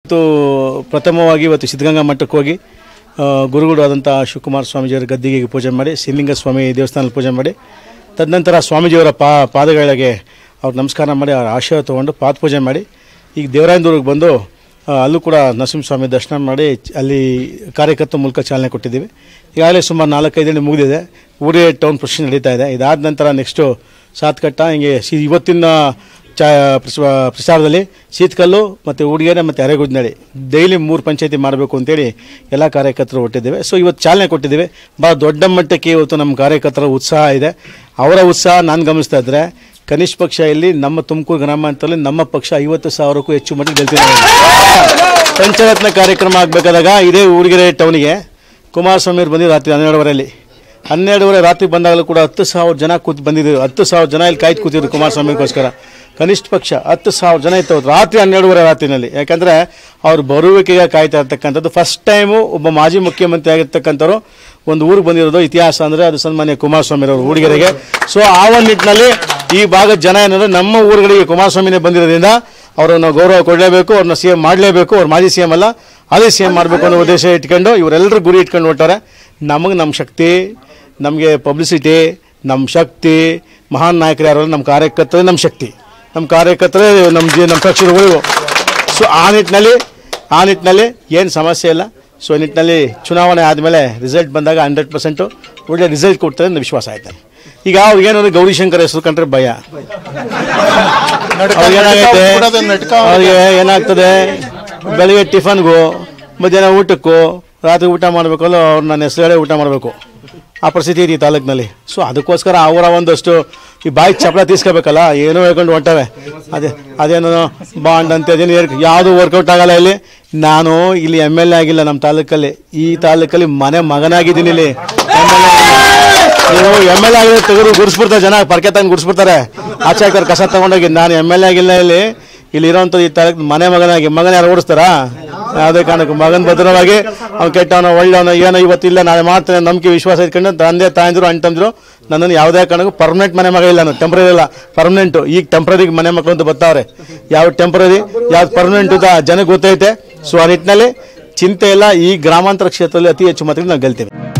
ಇವತ್ತು ಪ್ರಥಮವಾಗಿ ಇವತ್ತು ಸಿದ್ಧಗಂಗಾ ಮಠಕ್ಕೆ ಹೋಗಿ ಆ, ಗುರುಗಳು ಆದಂಥ ಶಿವಕುಮಾರ ಸ್ವಾಮೀಜಿಯವರ ಗದ್ದಿಗೆ ಪೂಜೆ ಮಾಡಿ ಸಿದ್ಧಲಿಂಗ ಸ್ವಾಮಿ ದೇವಸ್ಥಾನದಲ್ಲಿ ಪೂಜೆ ಮಾಡಿ ತದನಂತರ ಸ್ವಾಮೀಜಿಯವರ ಪಾ ಪಾದಗಳಿಗೆ ಅವ್ರು ನಮಸ್ಕಾರ ಮಾಡಿ ಅವ್ರ ಆಶೀರ್ವಾದ ತೊಗೊಂಡು ಪಾದ ಪೂಜೆ ಮಾಡಿ ಈಗ ದೇವರಾಯನದೂರಿಗೆ ಬಂದು ಆ, ಅಲ್ಲೂ ಕೂಡ ನರಸಿಂಹಸ್ವಾಮಿ ದರ್ಶನ ಮಾಡಿ ಚ- ಅಲ್ಲಿ ಕಾರ್ಯಕರ್ತ ಮೂಲಕ ಚಾಲನೆ ಕೊಟ್ಟಿದ್ದೀವಿ ಈಗಾಗಲೇ ಸುಮಾರು ನಾಲ್ಕೈದು ದಿನ ಮುಗಿದಿದೆ ಊರೇ ಟೌನ್ ಪ್ರೊಸೆಷನ್ ನಡೀತಾ ಇದೆ ಇದಾದ ನಂತರ ನೆಕ್ಸ್ಟು ಸಾತ್ಕಟ್ಟ ಹಿಂಗೆ ಸಿ ಇವತ್ತಿನ ಚಾ ಪ್ರಸ- ಪ್ರಚಾರದಲ್ಲಿ ಶೀತಕಲ್ಲು ಮತ್ತು ಉಡುಗೆರೆ ಮತ್ತು ಅರೆಗುಜ್ನಡಿ ಡೈಲಿ ಮೂರು ಪಂಚಾಯತಿ ಮಾಡಬೇಕು ಅಂತೇಳಿ ಎಲ್ಲ ಕಾರ್ಯಕರ್ತರು ಹೊಟ್ಟಿದ್ದೇವೆ ಸೊ ಇವತ್ತು ಚಾಲನೆ ಕೊಟ್ಟಿದ್ದೇವೆ ಭಾಳ ದೊಡ್ಡ ಮಟ್ಟಕ್ಕೆ ಇವತ್ತು ನಮ್ಮ ಕಾರ್ಯಕರ್ತರ ಉತ್ಸಾಹ ಇದೆ ಅವರ ಉತ್ಸಾಹ ನಾನು ಗಮನಿಸ್ತಾ ಇದ್ದರೆ ಕನಿಷ್ಠ ಪಕ್ಷ ಇಲ್ಲಿ ನಮ್ಮ ತುಮಕೂರು ಗ್ರಾಮಾಂತರದಲ್ಲಿ ನಮ್ಮ ಪಕ್ಷ ಐವತ್ತು ಸಾವಿರಕ್ಕೂ ಹೆಚ್ಚು ಮಟ್ಟಿಗೆ ಗೆಲ್ತಿದೆ ಪಂಚರತ್ನ ಕಾರ್ಯಕ್ರಮ ಆಗಬೇಕಾದಾಗ ಇದೇ ಊರಿಗೆರೆ ಟೌನಿಗೆ ಕುಮಾರಸ್ವಾಮಿ ಅವ್ರು ಬಂದಿದ್ದು ರಾತ್ರಿ ಹನ್ನೆರಡುವರೆಯಲ್ಲಿ ಹನ್ನೆರಡುವರೆ ರಾತ್ರಿ ಬಂದಾಗಲೂ ಕೂಡ ಹತ್ತು ಸಾವಿರ ಜನ ಕೂತ್ ಬಂದಿದ್ರು ಹತ್ತು ಸಾವಿರ ಜನ ಇಲ್ಲಿ ಕಾಯ್ದು ಕೂತಿದ್ರು ಕುಮಾರಸ್ವಾಮಿಗೋಸ್ಕರ ಕನಿಷ್ಠ ಪಕ್ಷ ಹತ್ತು ಸಾವಿರ ಜನ ಇತ್ತು ಅವತ್ತು ರಾತ್ರಿ ಹನ್ನೆರಡುವರೆ ರಾತ್ರಿನಲ್ಲಿ ಯಾಕಂದರೆ ಅವ್ರು ಬರುವಿಕೆಗೆ ಕಾಯ್ತಾ ಇರ್ತಕ್ಕಂಥದ್ದು ಫಸ್ಟ್ ಟೈಮು ಒಬ್ಬ ಮಾಜಿ ಮುಖ್ಯಮಂತ್ರಿ ಆಗಿರ್ತಕ್ಕಂಥವ್ರು ಒಂದು ಊರಿಗೆ ಬಂದಿರೋದು ಇತಿಹಾಸ ಅಂದರೆ ಅದು ಸನ್ಮಾನ್ಯ ಕುಮಾರಸ್ವಾಮಿ ಅವರು ಊಡಿಗೆರೆಗೆ ಸೊ ಆ ಒಂದು ನಿಟ್ಟಿನಲ್ಲಿ ಈ ಭಾಗದ ಜನ ಏನಂದ್ರೆ ನಮ್ಮ ಊರುಗಳಿಗೆ ಕುಮಾರಸ್ವಾಮಿನೇ ಬಂದಿರೋದ್ರಿಂದ ಅವರನ್ನು ಗೌರವ ಕೊಡಲೇಬೇಕು ಅವ್ರನ್ನ ಸಿ ಎಂ ಮಾಡಲೇಬೇಕು ಅವ್ರು ಮಾಜಿ ಸಿ ಎಂ ಅಲ್ಲ ಅದೇ ಸಿ ಎಂ ಮಾಡಬೇಕು ಅನ್ನೋ ಉದ್ದೇಶ ಇಟ್ಕೊಂಡು ಇವರೆಲ್ಲರೂ ಗುರಿ ಇಟ್ಕೊಂಡು ಹೊರ್ಟಾರೆ ನಮಗೆ ನಮ್ಮ ಶಕ್ತಿ ನಮಗೆ ಪಬ್ಲಿಸಿಟಿ ನಮ್ಮ ಶಕ್ತಿ ಮಹಾನ್ ನಾಯಕರು ಯಾರು ನಮ್ಮ ಕಾರ್ಯಕರ್ತರೇ ನಮ್ಮ ಶಕ್ತಿ ನಮ್ಮ ಕಾರ್ಯಕರ್ತರೇ ನಮ್ಮ ಜೀ ನಮ್ಮ ಪಕ್ಷದ ಉಳಿವು ಸೊ ಆ ನಿಟ್ಟಿನಲ್ಲಿ ಆ ನಿಟ್ಟಿನಲ್ಲಿ ಏನು ಸಮಸ್ಯೆ ಇಲ್ಲ ಸೊ ಈ ನಿಟ್ಟಿನಲ್ಲಿ ಚುನಾವಣೆ ಆದಮೇಲೆ ರಿಸಲ್ಟ್ ಬಂದಾಗ ಹಂಡ್ರೆಡ್ ಪರ್ಸೆಂಟು ಒಳ್ಳೆ ರಿಸಲ್ಟ್ ಕೊಡ್ತಾರೆ ಅಂತ ವಿಶ್ವಾಸ ಆಯ್ತು ಈಗ ಅವ್ರಿಗೆ ಏನಂದ್ರೆ ಗೌರಿಶಂಕರ್ ಹೆಸರು ಕಂಡ್ರೆ ಭಯ ಅವ್ರಿಗೆ ಏನಾಗೈತೆ ಅವ್ರಿಗೆ ಏನಾಗ್ತದೆ ಬೆಳಿಗ್ಗೆ ಟಿಫನ್ಗೂ ಮಧ್ಯಾಹ್ನ ಊಟಕ್ಕೂ ರಾತ್ರಿ ಊಟ ಮಾಡಬೇಕಲ್ಲ ಅವ್ರು ನನ್ನ ಹೆಸರುಗಳೇ ಊಟ ಮಾಡಬೇಕು ಆ ಪರಿಸ್ಥಿತಿ ಇದೆ ಈ ತಾಲೂಕಿನಲ್ಲಿ ಸೊ ಅದಕ್ಕೋಸ್ಕರ ಅವರ ಒಂದಷ್ಟು ಈ ಬಾಯಿ ಚಪ್ಪಳ ತೀಸ್ಕೋಬೇಕಲ್ಲ ಏನೋ ಹೇಳ್ಕೊಂಡು ಹೊಂಟವೆ ಅದೇ ಅದೇನೋ ಬಾಂಡ್ ಅಂತ ಅದೇನು ಯಾವುದು ವರ್ಕೌಟ್ ಆಗಲ್ಲ ಇಲ್ಲಿ ನಾನು ಇಲ್ಲಿ ಎಮ್ ಎಲ್ ಎ ಆಗಿಲ್ಲ ನಮ್ಮ ತಾಲೂಕಲ್ಲಿ ಈ ತಾಲೂಕಲ್ಲಿ ಮನೆ ಮಗನಾಗಿದ್ದೀನಿ ಇಲ್ಲಿ ನೀವು ಎಮ್ ಎಲ್ ಎ ಆಗಿದ್ರೆ ತೆಗೆದು ಗುಡಿಸ್ಬಿಡ್ತಾರೆ ಜನ ಪರ್ಕೆ ತಂದು ಗುಡಿಸ್ಬಿಡ್ತಾರೆ ಆಚೆ ಹಾಕೋರು ಕಸ ತಗೊಂಡೋಗಿ ನಾನು ಎಮ್ ಎಲ್ ಎ ಆಗಿಲ್ಲ ಇಲ್ಲಿ ಇಲ್ಲಿ ಇರೋಂಥದ್ದು ಈ ತಾಲೂಕು ಮನೆ ಮಗನಾಗಿ ಮಗನ ಯಾರು ಓಡಿಸ್ತಾರಾ ಯಾವುದೇ ಕಾರಣಕ್ಕೂ ಮಗನ ಭದ್ರವಾಗಿ ಅವ್ನು ಕೆಟ್ಟವನ ಒಳ್ಳೆಯವನ ಏನೋ ಇವತ್ತಿಲ್ಲ ನಾಳೆ ಮಾಡ್ತಾನೆ ನಂಬಿಕೆ ವಿಶ್ವಾಸ ಇಟ್ಕೊಂಡು ತಂದೆ ತಾಯಂದಿರು ಅಣ್ಣ ತಮ್ಮಂದಿರು ನನ್ನನ್ನು ಯಾವುದೇ ಕಾರಣಕ್ಕೂ ಪರ್ಮನೆಂಟ್ ಮನೆ ಮಗ ಇಲ್ಲ ನಾನು ಟೆಂಪ್ರರಿ ಇಲ್ಲ ಪರ್ಮನೆಂಟು ಈಗ ಟೆಂಪ್ರರಿ ಮನೆ ಮಕ್ಕಳು ಅಂತ ಬರ್ತಾವ್ರೆ ಯಾವ ಟೆಂಪ್ರರಿ ಯಾವ್ದು ಪರ್ಮನೆಂಟ್ ಅಂತ ಜನಕ್ಕೆ ಗೊತ್ತೈತೆ ಸೊ ಆ ನಿಟ್ಟಿನಲ್ಲಿ ಚಿಂತೆ ಇಲ್ಲ ಈ ಗ್ರಾಮಾಂತರ ಕ್ಷೇತ್ರದಲ್ಲಿ ಅತಿ ಹೆಚ್ಚು ಮತಗಳು ನಾವು ಗೆಲ್ತೇವೆ